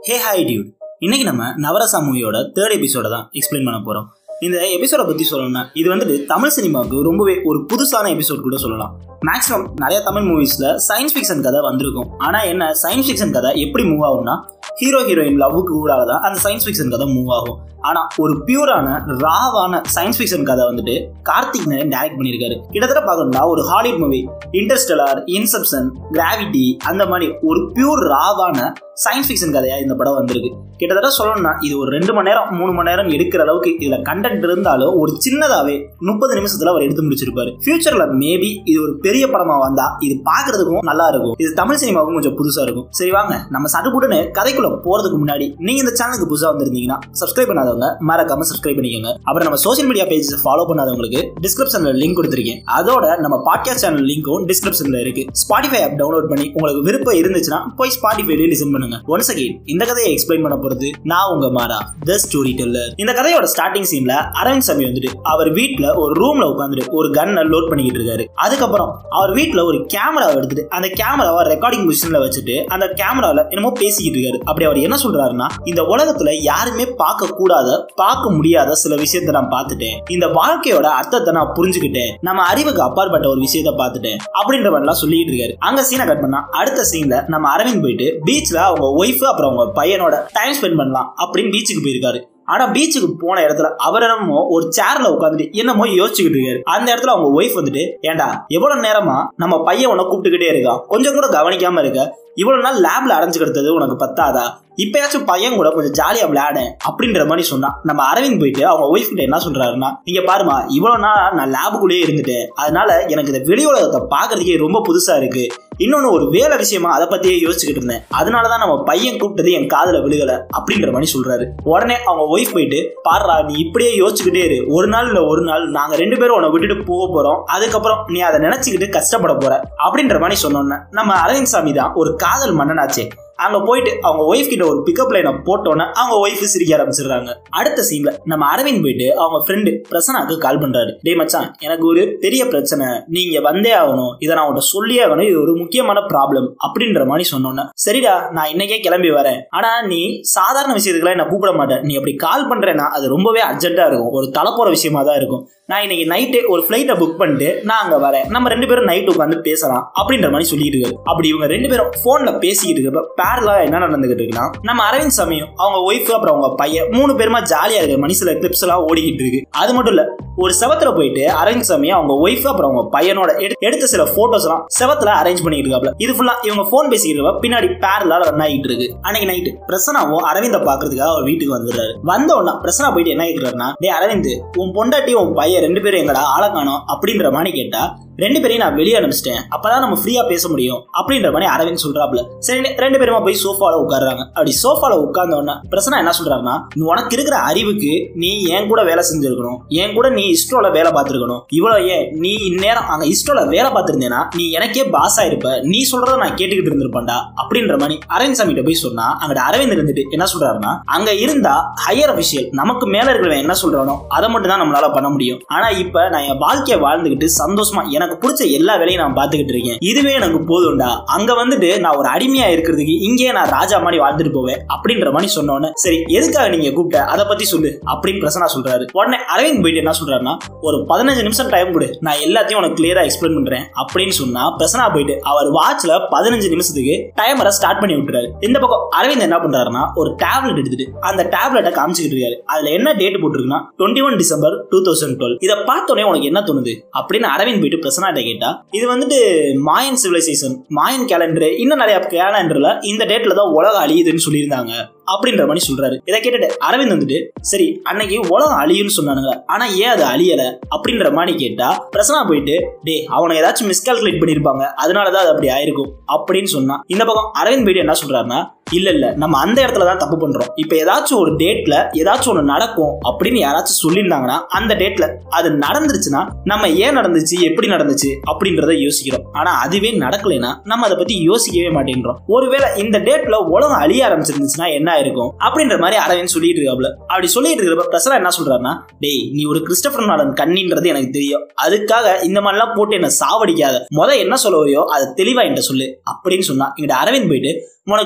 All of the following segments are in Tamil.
ஹே ஹாய் டியூட் இன்னைக்கு நம்ம நவரசா மூவியோட தேர்ட் எபிசோட தான் எக்ஸ்பிளைன் பண்ண போறோம் இந்த எபிசோட பத்தி சொல்லணும்னா இது வந்துட்டு தமிழ் சினிமாவுக்கு ரொம்பவே ஒரு புதுசான எபிசோட் கூட சொல்லலாம் மேக்ஸிமம் நிறைய தமிழ் மூவிஸ்ல சயின்ஸ் ஃபிக்ஷன் கதை வந்திருக்கும் ஆனா என்ன சயின்ஸ் ஃபிக்ஷன் கதை எப்படி மூவ் ஆகும்னா ஹீரோ ஹீரோயின் லவ்வுக்கு கூட தான் அந்த சயின்ஸ் ஃபிக்ஷன் கதை மூவ் ஆகும் ஆனா ஒரு பியூரான ராவான சயின்ஸ் ஃபிக்ஷன் கதை வந்துட்டு கார்த்திக் நேரன் டைரக்ட் பண்ணியிருக்காரு கிட்டத்தட்ட பார்க்கணும்னா ஒரு Hollywood movie Interstellar Inception Gravity அந்த மாதிரி ஒரு பியூர் ராவான சயின்ஸ் ஃபிக்ஷன் கதையா இந்த படம் வந்திருக்கு கிட்டத்தட்ட சொல்லணும்னா இது ஒரு ரெண்டு மணி நேரம் மூணு மணி நேரம் எடுக்கிற அளவுக்கு இதுல கண்டென்ட் இருந்தாலும் ஒரு சின்னதாவே முப்பது நிமிஷத்துல அவர் எடுத்து முடிச்சிருப்பாரு ஃபியூச்சர்ல மேபி இது ஒரு பெரிய படமா வந்தா இது பாக்குறதுக்கும் நல்லா இருக்கும் இது தமிழ் சினிமாவுக்கும் கொஞ்சம் புதுசா இருக்கும் சரி வாங்க நம்ம சட்டுப்புட்டுன்னு கதைக்குள்ள போறதுக்கு முன்னாடி நீங்க இந்த சேனலுக்கு புதுசா வந்திருந்தீங்கன்னா சப்ஸ்கிரைப் பண்ணாதவங்க மறக்காம சப்ஸ்கிரைப் பண்ணிக்கோங்க அப்புறம் நம்ம சோஷியல் மீடியா பேஜஸ் ஃபாலோ பண்ணாதவங்களுக்கு டிஸ்கிரிப்ஷன்ல லிங்க் கொடுத்துருக்கேன் அதோட நம்ம பாட்காஸ்ட் சேனல் லிங்க்கும் டிஸ்கிரிப்ஷன்ல இருக்கு ஸ்பாட்டிஃபை ஆப் டவுன்லோட் பண்ணி உங்களுக்கு விருப்பம் இருந்துச்சுன்னா போய் ஸ்பாட்டிஃபைல லிசன் பண்ணுங்க ஒன்ஸ் அகைன் இந்த கதையை எக்ஸ்பிளைன் பண்ண போறது நான் உங்க மாறா த ஸ்டோரி டெல்லர் இந்த கதையோட ஸ்டார்டிங் சீன்ல அரவிந்த் சாமி வந்துட்டு அவர் வீட்ல ஒரு ரூம்ல உட்காந்துட்டு ஒரு கன்னை லோட் பண்ணிக்கிட்டு இருக்காரு அதுக்கப்புறம் அவர் வீட்ல ஒரு கேமராவை எடுத்துட்டு அந்த கேமராவை ரெக்கார்டிங் பொசிஷன்ல வச்சுட்டு அந்த கேமரால என்னமோ பேசிக்கிட்டு இருக்காரு அப்படி அவர் என்ன சொல்றாருன்னா இந்த உலகத்துல யாருமே பார்க்க கூடாத பார்க்க முடியாத சில விஷயத்தை நான் பார்த்துட்டேன் இந்த வாழ்க்கையோட அர்த்தத்தை நான் புரிஞ்சுக்கிட்டேன் நம்ம அறிவுக்கு அப்பாற்பட்ட ஒரு விஷயத்த பார்த்துட்டேன் அப்படின்ற மாதிரிலாம் சொல்லிட்டு இருக்காரு அங்க சீனை கட் பண்ணா அடுத்த சீன்ல நம்ம அரவிந்த் போயிட்டு பீச்ல அவங்க ஒய்ஃப் அப்புறம் அவங்க பையனோட டைம் ஸ்பெண்ட் பண்ணலாம் அப்படின்னு பீச்சுக்கு போயிருக்காரு ஆனா பீச்சுக்கு போன இடத்துல அவர் என்னமோ ஒரு சேர்ல உட்காந்துட்டு என்னமோ யோசிச்சுக்கிட்டு இருக்காரு அந்த இடத்துல அவங்க ஒய்ஃப் வந்துட்டு ஏண்டா எவ்வளவு நேரமா நம்ம பையன் உன்னை கூப்பிட்டுக்கிட்டே இருக்கான் கொஞ்சம் கூட கவனிக்காம இருக்க இவ்வளவு நாள் லேப்ல அடைஞ்சு கிடத்தது உனக்கு பத்தாதா இப்பயாச்சும் பையன் கூட கொஞ்சம் ஜாலியா விளையாட அப்படின்ற மாதிரி சொன்னான் நம்ம அரவிந்த் போயிட்டு அவங்க ஒய்ஃப் கிட்ட என்ன சொல்றாருன்னா நீங்க பாருமா இவ்வளவு நாள் நான் லேபுக்குள்ளேயே இருந்துட்டேன் அதனால எனக்கு இந்த வெளி உலகத்தை பாக்குறதுக்கே ரொம்ப புதுசா இருக்கு இன்னொன்னு ஒரு வேலை விஷயமா அதை பத்தியே யோசிச்சுக்கிட்டு இருந்தேன் அதனாலதான் நம்ம பையன் கூப்பிட்டது என் காதுல விழுகல அப்படின்ற மாதிரி சொல்றாரு உடனே அவங்க ஒய்ஃப் போயிட்டு பாடுறா நீ இப்படியே யோசிச்சுக்கிட்டே இரு ஒரு நாள் இல்ல ஒரு நாள் நாங்க ரெண்டு பேரும் உன்னை விட்டுட்டு போக போறோம் அதுக்கப்புறம் நீ அதை நினைச்சுக்கிட்டு கஷ்டப்பட போற அப்படின்ற மாதிரி சொன்னோன்னே நம்ம அரவிந்த் சாமி தான் ஒரு காதல் மன்னனாச்சே அங்க போயிட்டு அவங்க ஒய்ஃப் கிட்ட ஒரு பிக்கப் லைனை போட்டோன்னே அவங்க ஒய்ஃப் சிரிக்க ஆரம்பிச்சிடுறாங்க அடுத்த சீன்ல நம்ம அரவிந்த் போயிட்டு அவங்க ஃப்ரெண்டு பிரசனாக்கு கால் பண்றாரு டே மச்சான் எனக்கு ஒரு பெரிய பிரச்சனை நீங்க வந்தே ஆகணும் இதை நான் உன்ட்ட சொல்லியே ஆகணும் இது ஒரு முக்கியமான ப்ராப்ளம் அப்படின்ற மாதிரி சொன்னோன்னே சரிடா நான் இன்னைக்கே கிளம்பி வரேன் ஆனா நீ சாதாரண விஷயத்துக்குலாம் என்ன கூப்பிட மாட்டேன் நீ அப்படி கால் பண்றேன்னா அது ரொம்பவே அர்ஜென்ட்டா இருக்கும் ஒரு தலைப்போற விஷயமா தான் இருக்கும் நான் இன்னைக்கு நைட்டு ஒரு ஃபிளைட்டை புக் பண்ணிட்டு நான் அங்க வரேன் நம்ம ரெண்டு பேரும் நைட் உட்காந்து பேசலாம் அப்படின்ற மாதிரி சொல்லிட்டு இருக்காரு அப்படி இவங்க ரெண்டு பேரும் போன்ல பேசிக்கிட்டு இருக்கப்ப பேரலா என்ன நடந்துகிட்டு இருக்குன்னா நம்ம அரவிந்த் சாமியும் அவங்க ஒய்ஃப் அப்புறம் அவங்க பையன் மூணு பேருமா ஜாலியா இருக்கு மனுஷில கிளிப்ஸ் எல்லாம் ஓடிக்கிட்டு இருக்கு அது மட்டும் இல்ல ஒரு செவத்துல போயிட்டு அரவிந்த் சாமி அவங்க ஒய்ஃப் அப்புறம் அவங்க பையனோட எடுத்த சில போட்டோஸ் எல்லாம் செவத்துல அரேஞ்ச் பண்ணிட்டு இருக்காப்ல இது ஃபுல்லா இவங்க போன் பேசிக்கிட்டு இருக்க பின்னாடி பேரலா ரன் ஆகிட்டு இருக்கு அன்னைக்கு நைட்டு பிரசனாவும் அரவிந்த பாக்குறதுக்காக அவர் வீட்டுக்கு வந்துடுறாரு வந்த உடனே பிரசனா போயிட்டு என்ன கேட்கிறாருன்னா டே அரவிந்த் உன் பொண்டாட்டி உன் பையன் ரெண்டு பேரும் எங்கடா ஆளை காணோம் அப்படின்ற மாதிரி கேட்டா ரெண்டு பேரையும் நான் வெளியே அனுப்பிச்சிட்டேன் அப்பதான் நம்ம ஃப்ரீயா பேச முடியும் அப்படின்ற மாதிரி அரவிந்த் சொல்றாப்ல சரி ரெண்டு பேருமா போய் சோஃபால உட்காடுறாங்க அப்படி சோஃபால உட்கார்ந்த உடனே பிரச்சனை என்ன சொல்றாங்கன்னா உனக்கு இருக்கிற அறிவுக்கு நீ என் கூட வேலை செஞ்சிருக்கணும் என் கூட நீ இஸ்ரோல வேலை பார்த்திருக்கணும் இவ்வளவு ஏன் நீ இந்நேரம் அங்க இஸ்ரோல வேலை பார்த்திருந்தேனா நீ எனக்கே பாஸ் ஆயிருப்ப நீ சொல்றத நான் கேட்டுக்கிட்டு இருந்திருப்பேன்டா அப்படின்ற மாதிரி அரவிந்த் சாமிகிட்ட போய் சொன்னா அங்க அரவிந்த் இருந்துட்டு என்ன சொல்றாருன்னா அங்க இருந்தா ஹையர் அபிஷியல் நமக்கு மேல இருக்கிறவன் என்ன சொல்றானோ அதை மட்டும் தான் நம்மளால பண்ண முடியும் ஆனா இப்ப நான் என் வாழ்க்கையை வாழ்ந்துகிட்டு சந்தோஷமா எனக்கு பிடிச்ச எல்லா வேலையும் நான் பாத்துக்கிட்டு இருக்கேன் இதுவே எனக்கு போதும்டா அங்க வந்துட்டு நான் ஒரு அடிமையா இருக்கிறதுக்கு இங்கே நான் ராஜா மாதிரி வாழ்ந்துட்டு போவேன் அப்படின்ற மாதிரி சொன்னோன்னு சரி எதுக்காக நீங்க கூப்பிட்ட அதை பத்தி சொல்லு அப்படின்னு பிரசனா சொல்றாரு உடனே அரவிந்த் போயிட்டு என்ன சொல்றாருன்னா ஒரு பதினஞ்சு நிமிஷம் டைம் கொடு நான் எல்லாத்தையும் உனக்கு கிளியரா எக்ஸ்பிளைன் பண்றேன் அப்படின்னு சொன்னா பிரசனா போயிட்டு அவர் வாட்ச்ல பதினஞ்சு நிமிஷத்துக்கு டைமரை ஸ்டார்ட் பண்ணி விட்டுறாரு இந்த பக்கம் அரவிந்த் என்ன பண்றாருன்னா ஒரு டேப்லெட் எடுத்துட்டு அந்த டேப்லெட்டை காமிச்சுக்கிட்டு இருக்காரு அதுல என்ன டேட் போட்டுருக்குன்னா twenty one December two thousand twelve இதை பார்த்தோன்னே உனக்கு என்ன தோணுது அப்படின்னு அரவிந்த் போயிட்டு பிரசனாட்ட கேட்டா இது வந்துட்டு மாயன் சிவிலைசேஷன் மாயன் கேலண்டர் இன்னும் நிறைய கேலண்டர்ல இந்த டேட்ல தான் உலகம் அழியுதுன்னு சொல்லியிருந்தாங்க அப்படின்ற மாதிரி சொல்றாரு இதை கேட்டுட்டு அரவிந்த் வந்துட்டு சரி அன்னைக்கு உலகம் அழியும்னு சொன்னானுங்க ஆனா ஏன் அது அழியல அப்படின்ற மாதிரி கேட்டா பிரசனா போயிட்டு டே அவனை ஏதாச்சும் மிஸ்கால்குலேட் பண்ணிருப்பாங்க அதனாலதான் அது அப்படி ஆயிருக்கும் அப்படின்னு சொன்னா இந்த பக்கம் அரவிந்த் போயிட்டு என்ன சொல்றாருன்னா இல்ல இல்ல நம்ம அந்த இடத்துல தான் தப்பு பண்றோம் இப்ப ஏதாச்சும் ஒரு டேட்ல ஏதாச்சும் ஒண்ணு நடக்கும் அப்படின்னு யாராச்சும் சொல்லியிருந்தாங்கன்னா அந்த டேட்ல அது நடந்துருச்சுன்னா நம்ம ஏன் நடந்துச்சு எப்படி நடந்துச்சு அப்படின்றத யோசிக்கிறோம் ஆனா அதுவே நடக்கலைன்னா நம்ம அதை பத்தி யோசிக்கவே மாட்டேன்றோம் ஒருவேளை இந்த டேட்ல உலகம் அழிய ஆரம்பிச்சிருந்துச்சுன்னா என்ன இருக்கும் அப்படின்ற மாதிரி அரவிந்த் சொல்லிட்டு இருக்காப்ல அப்படி சொல்லிட்டு இருக்கிறப்ப பிரசனா என்ன சொல்றாருன்னா டேய் நீ ஒரு கிறிஸ்டபர் நாடன் கண்ணின்றது எனக்கு தெரியும் அதுக்காக இந்த மாதிரிலாம் போட்டு என்ன சாவடிக்காத முத என்ன சொல்ல வரையோ அதை தெளிவா என்கிட்ட சொல்லு அப்படின்னு சொன்னா இங்கிட்ட அரவிந்த் போயிட்டு உனக்கு ஜோசியத்தை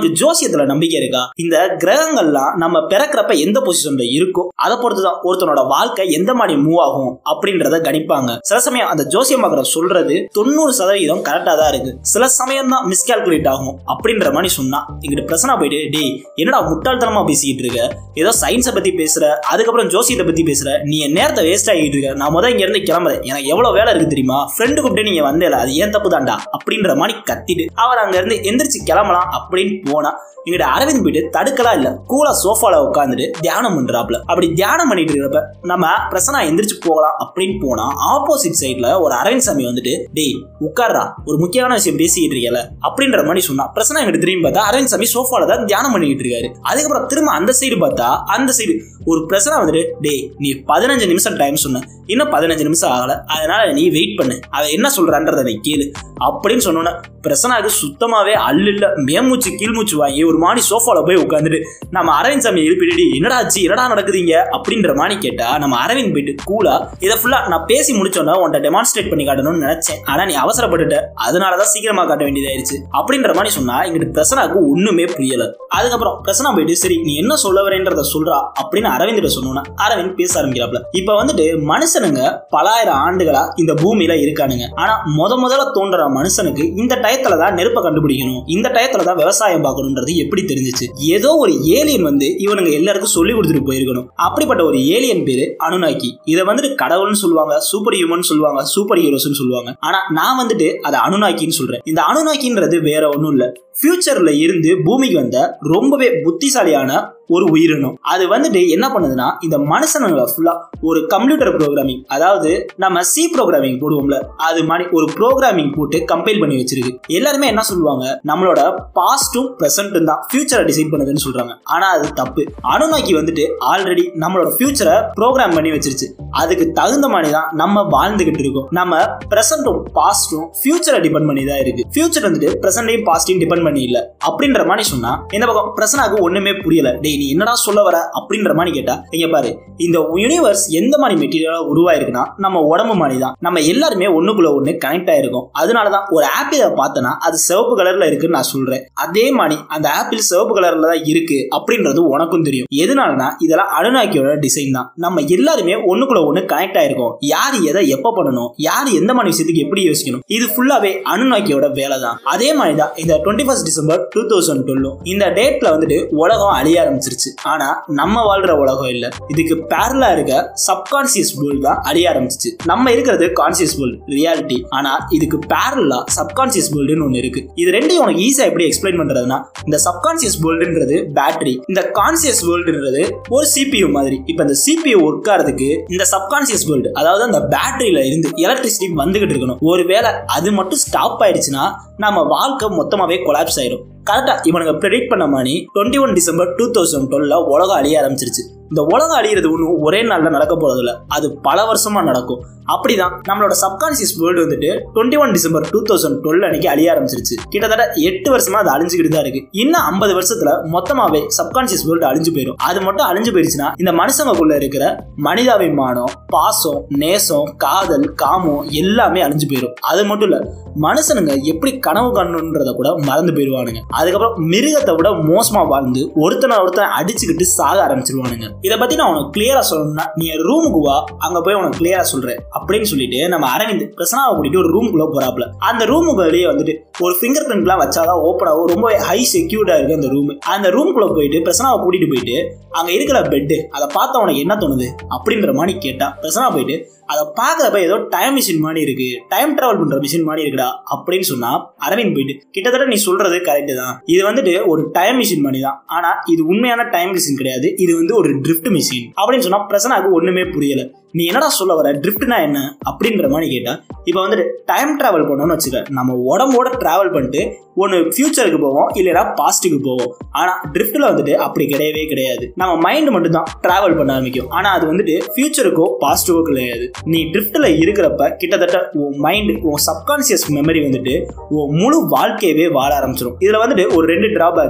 ஜோசியத்துல நம்பிக்கை இருக்கா இந்த கிரகங்கள்லாம் நம்ம பிறக்கிறப்ப எந்த பொசிஷன்ல இருக்கோ அதை பொறுத்துதான் ஒருத்தனோட வாழ்க்கை எந்த மாதிரி மூவ் ஆகும் அப்படின்றத கணிப்பாங்க சில சமயம் அந்த ஜோசியம் பார்க்குற சொல்றது தொண்ணூறு சதவீதம் கரெக்டா தான் இருக்கு சில சமயம் தான் மிஸ்கால்குலேட் ஆகும் அப்படின்ற மாதிரி சொன்னா இங்கிட்ட பிரச்சனை போயிட்டு டேய் என்னடா முட்டாள்தனமா பேசிக்கிட்டு இருக்க ஏதோ சயின்ஸை பத்தி பேசுற அதுக்கப்புறம் ஜோசியத்தை பத்தி பேசுற நீ என் நேரத்தை வேஸ்ட் ஆகிட்டு இருக்க நான் முதல் இங்க இருந்து கிளம்புறேன் எனக்கு எவ்வளவு வேலை இருக்கு தெரியுமா ஃப்ரெண்டு கூப்பிட்டு நீங்க வந்தேல அது ஏன் தப்பு தான்டா அப்படின்ற மாதிரி கத்திட்டு அவர் அங்க இருந்து எந்திரிச்சு கிளம்பலாம் அப்படின்னு போனா இங்கிட்ட அரவிந்த் போயிட்டு தடுக்கலாம் இல்ல கூலா சோஃபால உட்காந்துட்டு தியானம் பண்றாப்ல அப்படி தியானம் பண்ணிட்டு இருக்கிறப்ப நம்ம பிரசனா எந்திரிச்சு போகலாம் அப்படின்னு போனா ஆப்போசிட் சைட்ல ஒரு அரவிந்த் சாமி வந்துட்டு டேய் உட்கார்றா ஒரு முக்கியமான விஷயம் பேசிக்கிட்டு இருக்கல அப்படின்ற மாதிரி சொன்னா பிரசனா எங்கிட்ட திரும்பி பார்த்தா அரவிந்த் சாமி சோஃபால தான் தியானம் பண்ணிட்டு இருக்காரு அதுக்கப்புறம் திரும்ப அந்த சைடு பார்த்தா அந்த சைடு ஒரு பிரச்சனை வந்துட்டு டேய் நீ பதினஞ்சு நிமிஷம் டைம் சொன்ன இன்னும் பதினஞ்சு நிமிஷம் ஆகல அதனால நீ வெயிட் பண்ணு அதை என்ன சொல்றான்றத நீ கேளு அப்படின்னு சொன்னோன்னே பிரசனாக்கு சுத்தமாவே அல்ல மேமூச்சு கீழ்மூச்சு வாங்கி ஒரு மாடி சோஃபால போய் உட்காந்துட்டு நம்ம அரவிந்த் சாமி எழுப்பிடி என்னடா ஆச்சு என்னடா நடக்குதுங்க அப்படின்ற மாதிரி கேட்டா நம்ம அரவிந்த் போயிட்டு கூலா இதை ஃபுல்லா நான் பேசி முடிச்சோன்னா உன்ட்ட டெமான்ஸ்ட்ரேட் பண்ணி காட்டணும்னு நினைச்சேன் ஆனா நீ அவசரப்பட்டுட்ட அதனாலதான் சீக்கிரமா காட்ட வேண்டியதாயிருச்சு அப்படின்ற மாதிரி சொன்னா இங்கிட்டு பிரசனாக்கு ஒண்ணுமே புரியல அதுக்கப்புறம் பிரசனா போயிட்டு சரி நீ என்ன சொல்ல வரேன்றத சொல்றா அப்படின்னு அரவிந்த் சொன்னோன்னா அரவிந்த் பேச ஆரம்பிக்கிறாப்ல இப்ப வந்துட்டு மனுஷனுங்க பலாயிரம் ஆண்டுகளா இந்த பூமியில இருக்கானுங்க ஆனா முத முதல்ல தோன்ற மனுஷனுக்கு இந்த டயத்துல தான் நெருப்பை கண்டுபிடிக்கணும் இந்த டயத்துல தான் விவசாயம் பார்க்கணுன்றது எப்படி தெரிஞ்சிச்சு ஏதோ ஒரு ஏலியன் வந்து இவனுங்க எல்லாருக்கும் சொல்லி கொடுத்துட்டு போயிருக்கணும் அப்படிப்பட்ட ஒரு ஏலியன் பேரு அனுநாக்கி இதை வந்துட்டு கடவுள்னு சொல்லுவாங்க சூப்பர் ஹியூமன் சொல்லுவாங்க சூப்பர் ஹீரோஸ்னு சொல்லுவாங்க ஆனா நான் வந்துட்டு அதை அனுநாக்கின்னு சொல்றேன் இந்த அனுநாக்கின்றது வேற ஒன்றும் இல்ல ஃபியூச்சர்ல இருந்து பூமிக்கு வந்த ரொம்பவே புத்திசாலியான ஒரு உயிரினம் அது வந்துட்டு என்ன பண்ணுதுன்னா இந்த மனுஷனுங்களை ஃபுல்லா ஒரு கம்ப்யூட்டர் ப்ரோக்ராமிங் அதாவது நம்ம சி ப்ரோக்ராமிங் போடுவோம்ல அது மாதிரி ஒரு ப்ரோக்ராமிங் போட்டு கம்பைல் பண்ணி வச்சிருக்கு எல்லாருமே என்ன சொல்லுவாங்க நம்மளோட பாஸ்டும் ப்ரெசன்ட்டும் தான் ஃபியூச்சரை டிசைட் பண்ணுதுன்னு சொல்றாங்க ஆனா அது தப்பு அணுநாக்கி வந்துட்டு ஆல்ரெடி நம்மளோட ஃபியூச்சரை ப்ரோக்ராம் பண்ணி வச்சிருச்சு அதுக்கு தகுந்த மாதிரி தான் நம்ம வாழ்ந்துகிட்டு இருக்கோம் நம்ம ப்ரெசன்ட்டும் பாஸ்டும் ஃபியூச்சரை டிபெண்ட் பண்ணி தான் இருக்கு ஃபியூச்சர் வந்துட்டு ப்ரெசன்டையும் பாஸ்டையும் டிபெண்ட் பண்ணி இல்ல அப்படின்ற மாதிரி சொன்னா இந்த பக்கம் பிரசனாக்கு ஒண்ணுமே புரியல டேய் நீ என்னடா சொல்ல வர அப்படின்ற மாதிரி கேட்டா இங்க பாரு இந்த யூனிவர்ஸ் எந்த மாதிரி மெட்டீரியலா உருவாயிருக்குன்னா நம்ம உடம்பு மாதிரி தான் நம்ம எல்லாருமே ஒண்ணுக்குள்ள ஒண்ணு கனெக்ட் ஆயிருக்கும் அதனாலதான் ஒரு ஆப்பிள் பார்த்தனா அது சிவப்பு கலர்ல இருக்குன்னு நான் சொல்றேன் அதே மாதிரி அந்த ஆப்பிள் சிவப்பு கலர்ல தான் இருக்கு அப்படின்றது உனக்கும் தெரியும் எதனாலனா இதெல்லாம் அணுநாக்கியோட டிசைன் தான் நம்ம எல்லாருமே ஒண்ணுக்குள்ள ஒண்ணு கனெக்ட் ஆயிருக்கோம் யார் எதை எப்ப பண்ணணும் யார் எந்த மாதிரி விஷயத்துக்கு எப்படி யோசிக்கணும் இது ஃபுல்லாவே அணுநாக்கியோட வேலை தான் அதே மாதிரி தான் இந்த twenty first December two thousand டுவெல்லும் இந்த டேட்ல வந்துட்டு உலகம் அழிய ஆரம்பிச்சிருச்சு ஆனா நம்ம வாழ்ற உலகம் இல்ல இதுக்கு பேரலா இருக்க சப்கான்சியஸ் வேர்ல்ட் தான் அழிய ஆரம்பிச்சிச்சு நம்ம இருக்கிறது கான்சியஸ் வேர்ல்ட் ரியாலிட்டி ஆனா இதுக்கு பேரலா சப்கான்சியஸ் வேர்ல்டுன்னு ஒன்று இருக்கு இது ரெண்டையும் உனக்கு ஈஸியா எப்படி எக்ஸ்பிளைன் பண்றதுன்னா இந்த சப்கான்சியஸ் வேர்ல்டுன்றது பேட்டரி இந்த கான்சியஸ் வேர்ல்டுன்றது ஒரு சிபியூ மாதிரி இப்போ இந்த சிபியூ ஒர்க் ஆகிறதுக்கு இந்த சப்கான்சியஸ் வேர்ல்டு அதாவது அந்த பேட்டரியில இருந்து எலக்ட்ரிசிட்டி வந்துகிட்டு இருக்கணும் ஒருவேளை அது மட்டும் ஸ்டாப் ஆயிடுச்சுன்னா நம்ம வாழ்க்கை மொத்தமாவே கொலாப்ஸ் ஆயிடும் கரெக்டா இவனுங்க ப்ரெடிக்ட் பண்ண மாதிரி twenty one December two thousand டுவெல்ல உலகம் அழிய ஆரம்பிச்சிருச்சு இந்த உலகம் அழியிறது ஒன்றும் ஒரே நாளில் நடக்க போறதில்ல அது பல வருஷமா நடக்கும் அப்படிதான் நம்மளோட சப்கான்சியஸ் வேர்ல்டு வந்துட்டு twenty one December two thousand twelve அன்னைக்கு அழிய ஆரம்பிச்சிருச்சு கிட்டத்தட்ட எட்டு வருஷமா அது அழிஞ்சுக்கிட்டு தான் இருக்கு இன்னும் ஐம்பது வருஷத்துல மொத்தமாவே சப்கான்சியஸ் வேர்ல்டு அழிஞ்சு போயிடும் அது மட்டும் அழிஞ்சு போயிடுச்சுன்னா இந்த மனுஷங்களுக்குள்ள இருக்கிற மனிதாபிமானம் பாசம் நேசம் காதல் காமம் எல்லாமே அழிஞ்சு போயிடும் அது மட்டும் இல்ல மனுஷனுங்க எப்படி கனவு காணணுன்றத கூட மறந்து போயிடுவானுங்க அதுக்கப்புறம் மிருகத்தை விட மோசமா வாழ்ந்து ஒருத்தனை ஒருத்தனை அடிச்சுக்கிட்டு சாக ஆரம்பிச்சிருவானுங்க இதை பத்தி நான் உனக்கு கிளியரா சொல்லணும்னா நீ ரூமுக்கு வா அங்க போய் உனக்கு கிளியரா சொல்றேன் அப்படின்னு சொல்லிட்டு நம்ம அரவிந்த் பிரசனாவை கூட்டிட்டு ஒரு ரூமுக்குள்ள போறாப்ல அந்த ரூமுக்கு வெளியே வந்துட்டு ஒரு ஃபிங்கர் பிரிண்ட்லாம் வச்சாதான் ஓப்பன் ஆகும் ரொம்ப ஹை செக்யூர்டா இருக்கு அந்த ரூம் அந்த ரூமுக்குள்ள போயிட்டு பிரசனாவை கூட்டிட்டு போயிட்டு அங்க இருக்கிற பெட்டு அதை பார்த்த உனக்கு என்ன தோணுது அப்படின்ற மாதிரி கேட்டா பிரசனா போயிட்டு அதை பார்க்கறப்ப ஏதோ டைம் மிஷின் மாதிரி இருக்கு டைம் டிராவல் பண்ற மிஷின் மாதிரி இருக்குடா அப்படின்னு சொன்னா அரவிந்த் போயிட்டு கிட்டத்தட்ட நீ சொல்றது கரெக்ட் தான் இது வந்துட்டு ஒரு டைம் மிஷின் மாதிரி தான் ஆனா இது உண்மையான டைம் மிஷின் கிடையாது இது வந்து ஒரு ட்ரிஃப்ட் மிஷின் அப்படின்னு சொன்னா பிரசனாக்கு ஒண்ணுமே புரியல நீ என்னடா சொல்ல வர ட்ரிஃப்ட்னா என்ன அப்படின்ற மாதிரி கேட்டா இப்போ வந்துட்டு டைம் டிராவல் பண்ணோம்னு வச்சுக்க நம்ம உடம்போட டிராவல் பண்ணிட்டு ஒன்று ஃபியூச்சருக்கு போவோம் இல்லைனா பாஸ்ட்டுக்கு போவோம் ஆனால் ட்ரிஃப்ட்டில் வந்துட்டு அப்படி கிடையவே கிடையாது நம்ம மைண்ட் மட்டும் தான் டிராவல் பண்ண ஆரம்பிக்கும் ஆனால் அது வந்துட்டு ஃபியூச்சருக்கோ பாஸ்ட்டுக்கோ கிடையாது நீ ட்ரிஃப்ட்டில் இருக்கிறப்ப கிட்டத்தட்ட உன் மைண்டு உன் சப்கான்சியஸ் மெமரி வந்துட்டு உன் முழு வாழ்க்கையவே வாழ ஆரம்பிச்சிடும் இதில் வந்துட்டு ஒரு ரெண்டு டிராபேக் தான்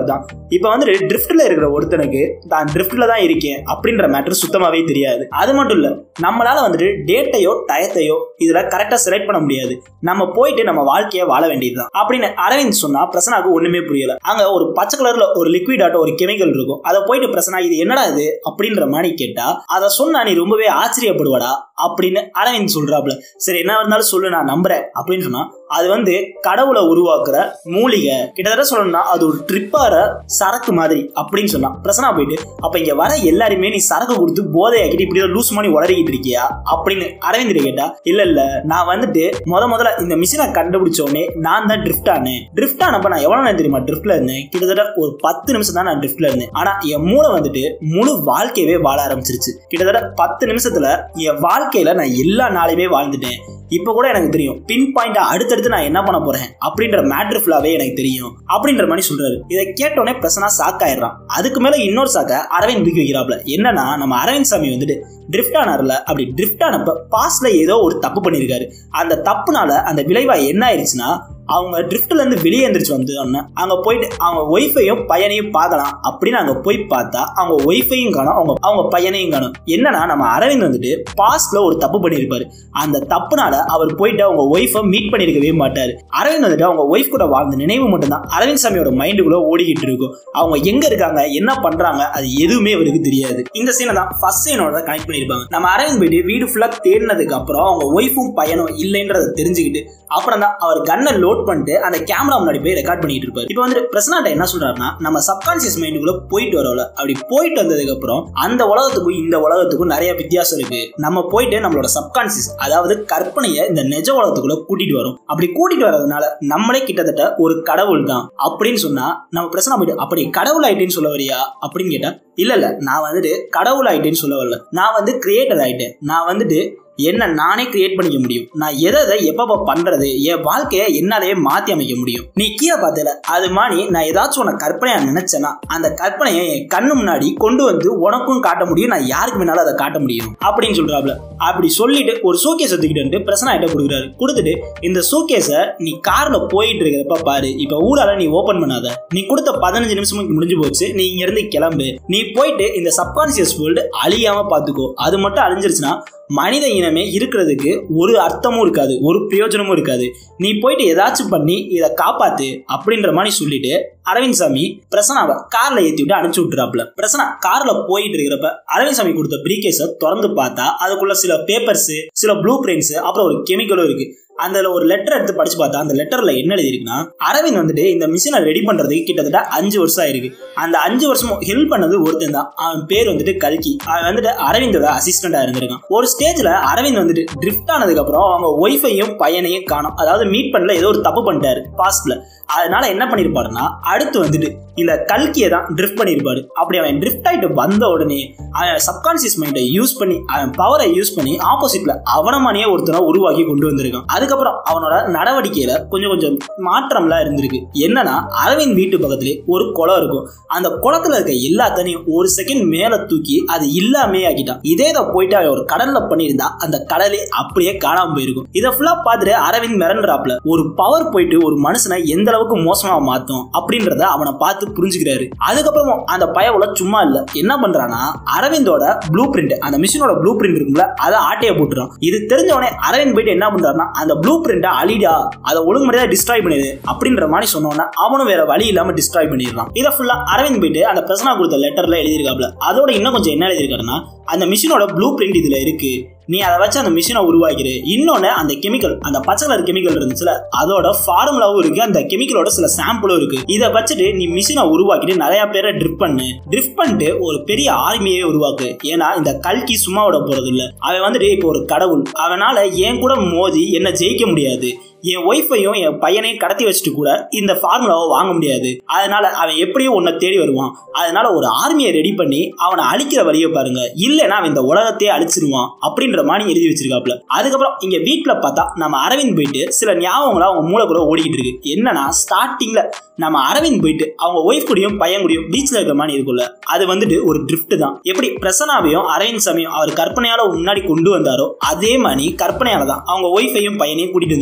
இப்போ வந்துட்டு ட்ரிஃப்ட்ல இருக்கிற ஒருத்தனுக்கு தான் ட்ரிஃப்ட்ல தான் இருக்கேன் அப்படின்ற மேட்டர் சுத்தமாவே தெரியாது அது மட்டும் இல்ல நம்மளால வந்துட்டு டேட்டையோ டயத்தையோ இதுல கரெக்டா செலக்ட் பண்ண முடியாது நம்ம போயிட்டு நம்ம வாழ்க்கையை வாழ வேண்டியதுதான் அப்படின்னு அரவிந்த் சொன்னா பிரசனாக்கு ஒண்ணுமே புரியல அங்க ஒரு பச்சை கலர்ல ஒரு லிக்விட் ஆட்டோ ஒரு கெமிக்கல் இருக்கும் அதை போயிட்டு பிரசனா இது என்னடா இது அப்படின்ற மாதிரி கேட்டா அதை சொன்னா நீ ரொம்பவே ஆச்சரியப்படுவாடா அப்படின்னு அரவிந்த் சொல்றாப்ல சரி என்ன இருந்தாலும் சொல்லு நான் நம்புறேன் அப்படின்னு சொன்னா அது வந்து கடவுளை உருவாக்குற மூலிகை கிட்டத்தட்ட சொல்லணும்னா அது ஒரு ட்ரிப்பார சரக்கு மாதிரி அப்படின்னு சொன்னா பிரசனா போயிட்டு அப்ப இங்க வர எல்லாருமே நீ சரக்கு கொடுத்து போதையாக்கிட்டு இப்படி லூஸ் பண்ணி உளறிக்கிட்டு இருக்கியா அப்படின்னு அரவிந்த் கேட்டா இல்ல இல்ல நான் வந்துட்டு முத முதல்ல இந்த மிஷினை கண்டுபிடிச்ச உடனே நான் தான் ட்ரிஃப்ட் ஆனேன் ட்ரிஃப்ட் ஆனப்ப நான் எவ்வளவு நேரம் தெரியுமா ட்ரிஃப்ட்ல இருந்தேன் கிட்டத்தட்ட ஒரு பத்து நிமிஷம் தான் நான் ட்ரிஃப்ட்ல இருந்தேன் ஆனா என் மூளை வந்துட்டு முழு வாழ்க்கையவே வாழ ஆரம்பிச்சிருச்சு கிட்டத்தட்ட பத்து நிமிஷத்துல என் வாழ்க்கையில நான் எல்லா நாளையுமே வாழ்ந்துட்டேன் இப்போ கூட எனக்கு தெரியும் பின் பாயிண்டா அடுத்தடுத்து நான் என்ன பண்ண போறேன் அப்படின்ற மேட்ரு ஃபுல்லாவே எனக்கு தெரியும் அப்படின்ற மாதிரி சொல்றாரு இதை கேட்டோடனே பிரசனா ஷாக் ஆயிடுறான் அதுக்கு மேல இன்னொரு சாக்க அரவிந்த் தூக்கி வைக்கிறாப்ல என்னன்னா நம்ம அரவிந்த் சாமி வந்துட்டு ட்ரிஃப்ட் ஆனார்ல அப்படி ட்ரிஃப்ட் ஆனப்ப பாஸ்ட்ல ஏதோ ஒரு தப்பு பண்ணியிருக்காரு அந்த தப்புனால அந்த விளைவா என்ன ஆயிடுச்சுன்னா அவங்க ட்ரிஃப்ட்ல இருந்து வெளியே எந்திரிச்சு வந்து அங்க போயிட்டு அவங்க ஒய்ஃபையும் பையனையும் பார்க்கலாம் அப்படின்னு அங்க போய் பார்த்தா அவங்க ஒய்ஃபையும் காணும் அவங்க அவங்க பையனையும் காணும் என்னன்னா நம்ம அரவிந்த் வந்துட்டு பாஸ்ட்ல ஒரு தப்பு பண்ணியிருப்பாரு அந்த தப்புனால அவர் போயிட்டு அவங்க ஒய்ஃபை மீட் பண்ணிருக்கவே மாட்டாரு அரவிந்த் வந்துட்டு அவங்க ஒய்ஃப் கூட வாழ்ந்த நினைவு மட்டும்தான் அரவிந்த் சாமியோட மைண்டுக்குள்ள ஓடிக்கிட்டு இருக்கும் அவங்க எங்க இருக்காங்க என்ன பண்றாங்க அது எதுவுமே அவருக்கு தெரியாது இந்த சீனை தான் ஃபர்ஸ்ட் சீனோட கனெக்ட் பண்ணிருப்பாங்க நம்ம அரவிந்த் போயிட்டு வீடு ஃபுல்லா தேடினதுக்கு அப்புறம் அவங்க ஒய்ஃபும் பையனும் இல்லைன்றதை தெரிஞ்சுக்கிட்டு அப்புறம் தான் அவர் கண்ணை லோட் பண்ணிட்டு அந்த கேமரா முன்னாடி போய் ரெக்கார்ட் பண்ணிட்டு இருப்பாரு இப்போ வந்து பிரசனாட்ட என்ன சொல்றாருன்னா நம்ம சப்கான்சியஸ் மைண்டுக்குள்ள போயிட்டு வரோம்ல அப்படி போயிட்டு வந்ததுக்கு அப்புறம் அந்த உலகத்துக்கும் இந்த உலகத்துக்கும் நிறைய வித்தியாசம் இருக்கு நம்ம போயிட்டு நம்மளோட சப்கான்சியஸ் அதாவது கற்பனையை இந்த நிஜ உலகத்துக்குள்ள கூட்டிட்டு வரும் அப்படி கூட்டிட்டு வர்றதுனால நம்மளே கிட்டத்தட்ட ஒரு கடவுள் தான் அப்படின்னு சொன்னா நம்ம பிரச்சனை போயிட்டு அப்படி கடவுள் ஆயிட்டேன்னு சொல்ல வரியா அப்படின்னு கேட்டா இல்ல இல்ல நான் வந்துட்டு கடவுள் ஆயிட்டேன்னு சொல்ல வரல நான் வந்து கிரியேட்டர் ஆயிட்டேன் நான் வந்துட்டு என்ன நானே கிரியேட் பண்ணிக்க முடியும் நான் எதை எதை எப்பப்ப பண்றது என் வாழ்க்கையை என்னாலேயே மாத்தி அமைக்க முடியும் நீ கீழே பார்த்தல அது மாதிரி நான் ஏதாச்சும் உன கற்பனையா நினைச்சேன்னா அந்த கற்பனையை என் கண்ணு முன்னாடி கொண்டு வந்து உனக்கும் காட்ட முடியும் நான் யாருக்கு வேணாலும் அதை காட்ட முடியும் அப்படின்னு சொல்றாப்ல அப்படி சொல்லிட்டு ஒரு சூக்கேஸ் தூக்கிட்டு வந்து பிரசனா கிட்ட கொடுக்குறாரு கொடுத்துட்டு இந்த சூக்கேஸை நீ கார்ல போயிட்டு இருக்கிறப்ப பாரு இப்ப ஊரால நீ ஓபன் பண்ணாத நீ கொடுத்த பதினஞ்சு நிமிஷமும் முடிஞ்சு போச்சு நீ இங்க இருந்து கிளம்பு நீ போயிட்டு இந்த சப்கான்சியஸ் வேர்ல்டு அழியாம பாத்துக்கோ அது மட்டும் அழிஞ்சிருச்சுன்னா மனித இனமே இருக்கிறதுக்கு ஒரு அர்த்தமும் இருக்காது ஒரு பிரயோஜனமும் இருக்காது நீ போயிட்டு ஏதாச்சும் பண்ணி இதை காப்பாத்து அப்படின்ற மாதிரி சொல்லிட்டு அரவிந்த் சாமி பிரசனாவை கார்ல ஏத்தி விட்டு அனுப்பிச்சு விட்டுறாப்ல பிரசனா கார்ல போயிட்டு இருக்கிறப்ப அரவிந்த் சாமி கொடுத்த பிரீகேஸை திறந்து பார்த்தா அதுக்குள்ள சில பேப்பர்ஸ் சில ப்ளூ பிரிண்ட்ஸ் அப்புறம் ஒரு கெமிக்கலும் இருக்கு அந்த ஒரு லெட்டர் எடுத்து படிச்சு பார்த்தா அந்த லெட்டர்ல என்ன எழுதிருக்குன்னா அரவிந்த் வந்துட்டு இந்த மிஷினை ரெடி பண்றதுக்கு கிட்டத்தட்ட அஞ்சு வருஷம் ஆயிருக்கு அந்த அஞ்சு வருஷமும் ஹெல்ப் பண்ணது ஒருத்தன் தான் அவன் பேர் வந்துட்டு கல்கி அவன் வந்துட்டு அரவிந்தோட அசிஸ்டண்டா இருந்திருக்கான் ஒரு ஸ்டேஜ்ல அரவிந்த் வந்துட்டு ட்ரிஃப்ட் ஆனதுக்கு அப்புறம் அவங்க ஒய்ஃபையும் பையனையும் காணும் அதாவது மீட் பண்ணல ஏதோ ஒரு தப்பு பண்ணிட்டாரு பாஸ்ட்ல அதனால என்ன பண்ணிருப்பாருன்னா அடுத்து வந்துட்டு இந்த கல்கியை தான் ட்ரிஃப்ட் பண்ணிருப்பாரு அப்படி அவன் ட்ரிஃப்ட் ஆயிட்டு வந்த உடனே அவன் சப்கான்சியஸ் மைண்டை யூஸ் பண்ணி அவன் பவரை யூஸ் பண்ணி ஆப்போசிட்ல அவனமானியே ஒருத்தனை உருவாக்கி கொண்டு வந்திருக்கான் அதுக்கப்புறம் அவனோட நடவடிக்கையில கொஞ்சம் கொஞ்சம் மாற்றம்லாம் இருந்திருக்கு என்னன்னா அரவிந்த் வீட்டு பக்கத்துலேயே ஒரு குளம் இருக்கும் அந்த குளத்துல இருக்க எல்லா தண்ணியும் ஒரு செகண்ட் மேல தூக்கி அது இல்லாமே ஆக்கிட்டான் இதே இதை போயிட்டு அவன் ஒரு கடல்ல பண்ணியிருந்தா அந்த கடலே அப்படியே காணாம போயிருக்கும் இதை ஃபுல்லா பார்த்துட்டு அரவிந்த் மிரண்டுறாப்ல ஒரு பவர் போயிட்டு ஒரு மனுஷனை எந்த அளவுக்கு மோசமா மாத்தும் அப்படின்றத அவனை பார்த்து புரிஞ்சுக்கிறாரு அதுக்கப்புறமும் அந்த பயவுல சும்மா இல்ல என்ன பண்றானா அரவிந்தோட ப்ளூ பிரிண்ட் அந்த மிஷினோட ப்ளூ பிரிண்ட் இருக்கும்ல அதை ஆட்டையை போட்டுறான் இது தெரிஞ்சவனே அரவிந்த் போயிட்டு என்ன பண்றாருன்னா அந்த ப்ளூ பிரிண்டை அழிடா அதை ஒழுங்குமுறையா டிஸ்ட்ராய் பண்ணிடு அப்படின்ற மாதிரி சொன்னோன்னா அவனும் வேற வழி இல்லாம டிஸ்ட்ராய் பண்ணிடுறான் இதை ஃபுல்லா அரவிந்த் போயிட்டு அந்த பிரசனா கொடுத்த லெட்டர்ல எழுதியிருக்காப்ல அதோட இன்னும் கொஞ்சம் என்ன எழுதியிருக்காருன்னா அந்த மிஷினோட ப்ளூ பிரிண்ட் இதுல இருக்கு நீ அதை வச்சு அந்த மிஷினை உருவாக்கிடு இன்னொன்னு அந்த கெமிக்கல் அந்த பச்சை கலர் கெமிக்கல் இருந்துச்சுல அதோட ஃபார்முலாவும் இருக்கு அந்த கெமிக்கலோட சில சாம்பிளும் இருக்கு இதை வச்சுட்டு நீ மிஷினை உருவாக்கிட்டு நிறைய பேரை ட்ரிப் பண்ணு ட்ரிப் பண்ணிட்டு ஒரு பெரிய ஆர்மியே உருவாக்கு ஏன்னா இந்த கல்கி சும்மா விட போறது இல்ல அவன் வந்துட்டு இப்போ ஒரு கடவுள் அவனால என் கூட மோதி என்ன ஜெயிக்க முடியாது என் ஒய்ஃபையும் என் பையனையும் கடத்தி வச்சுட்டு கூட இந்த ஃபார்முலாவை வாங்க முடியாது அதனால அவன் எப்படியும் உன்னை தேடி வருவான் அதனால ஒரு ஆர்மியை ரெடி பண்ணி அவனை அழிக்கிற வழியை பாருங்க இல்லைன்னா அவன் இந்த உலகத்தையே அழிச்சிருவான் அப்படின்ற மாதிரி எழுதி வச்சிருக்காப்ல அதுக்கப்புறம் இங்க வீட்டுல பார்த்தா நம்ம அரவிந்த் போயிட்டு சில ஞாபகங்களை அவங்க மூளைக்குள்ள ஓடிக்கிட்டு இருக்கு என்னன்னா ஸ்டார்டிங்ல நம்ம அரவிந்த் போயிட்டு அவங்க ஒய்ஃப் கூடயும் பையன் கூடயும் பீச்ல இருக்கிற மாதிரி இருக்குல்ல அது வந்துட்டு ஒரு ட்ரிஃப்ட் தான் எப்படி பிரசனாவையும் அரவிந்த் சாமியும் அவர் கற்பனையால முன்னாடி கொண்டு வந்தாரோ அதே மாதிரி கற்பனையால தான் அவங்க ஒய்ஃபையும் பையனையும் கூட்டிட்டு வந்திருப்பாரு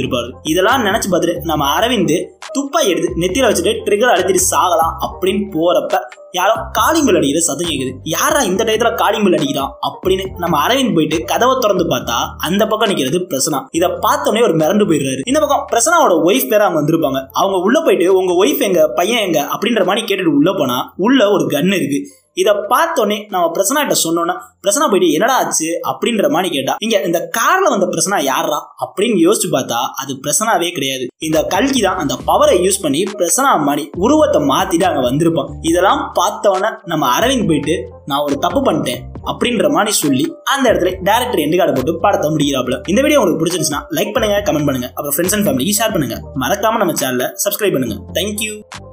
இதெல்லாம் நினைச்சு பார்த்துட்டு நம்ம அரவிந்த் துப்பா எடுத்து நெத்தியில வச்சுட்டு ட்ரிகர் அழுத்திட்டு சாகலாம் அப்படின்னு போறப்ப யாரோ காளிம்பில் அடிக்கிற சத்தம் கேக்குது யாரா இந்த டயத்துல காளிம்பில் அடிக்கிறான் அப்படின்னு நம்ம அரவிந்த் போயிட்டு கதவை திறந்து பார்த்தா அந்த பக்கம் நிக்கிறது பிரசனா இதை பார்த்தோன்னே ஒரு மிரண்டு போயிடுறாரு இந்த பக்கம் பிரசனாவோட ஒய்ஃப் பேர அவங்க வந்திருப்பாங்க அவங்க உள்ள போயிட்டு உங்க ஒய்ஃப் எங்க பையன் எங்க அப்படின்ற மாதிரி கேட்டுட்டு உள்ள போனா உள்ள ஒரு கன் இருக்கு இதை பார்த்தோன்னே நம்ம பிரசனாட்ட சொன்னோன்னா பிரசனா போயிட்டு என்னடா ஆச்சு அப்படின்ற மாதிரி கேட்டா இங்க இந்த கார்ல வந்த பிரசனா யாரா அப்படின்னு யோசிச்சு பார்த்தா அது பிரசனாவே கிடையாது இந்த கல்கி தான் அந்த பவரை யூஸ் பண்ணி பிரசனா மாதிரி உருவத்தை மாத்திட்டு அங்க வந்திருப்பான் இதெல்லாம் பார்த்தோன்னே நம்ம அரவிந்த் போயிட்டு நான் ஒரு தப்பு பண்ணிட்டேன் அப்படின்ற மாதிரி சொல்லி அந்த இடத்துல டேரக்டர் எண்டு கார்டு போட்டு படத்தை முடிகிறாப்ல இந்த வீடியோ உங்களுக்கு பிடிச்சிருந்துச்சுன்னா லைக் பண்ணுங்க கமெண்ட் பண்ணுங்க அப்புறம் ஃப்ரெண்ட்ஸ் அண்ட் ஃபேமிலிக்கு ஷேர் பண்ணுங்க மறக்காம நம்ம சேனலை சப்ஸ்கிரைப் பண்ணுங்க தேங்க்யூ